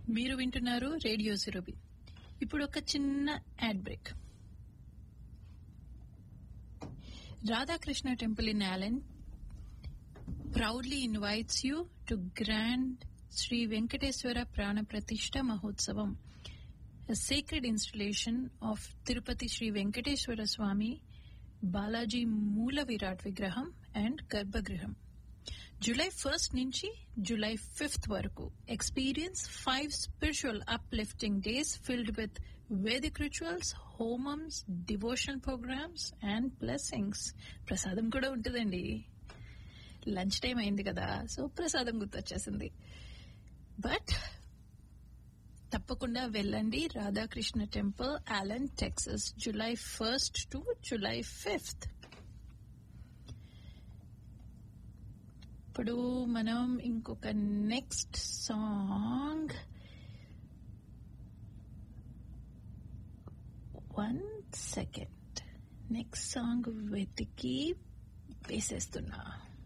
మీరు వింటున్నారు రేడియో సిరబి ఇప్పుడు ఒక చిన్న ad break Radhakrishna temple in Allen proudly invites you to grand Shri Venkateswara ప్రాణ ప్రతిష్ట మహోత్సవం a sacred installation of Tirupati Sri Venkateshwara Swami, Balaji Moola Virat Vigraham and Garbhagriham. July first నుంచి జూలై ఫిఫ్త్ వరకు experience five spiritual uplifting days filled with Vedic rituals homams devotion programmes and blessings ప్రసాదం కూడా ఉంటుందండి lunch time అయింది కదా so ప్రసాదం గుర్తొచ్చేసింది but తప్పకుండా వెళ్ళండి Radhakrishna temple Allen Texas July first to July fifth ఇప్పుడు మనం ఇంకొక next song one second next song వెతికి వేసేస్తున్నా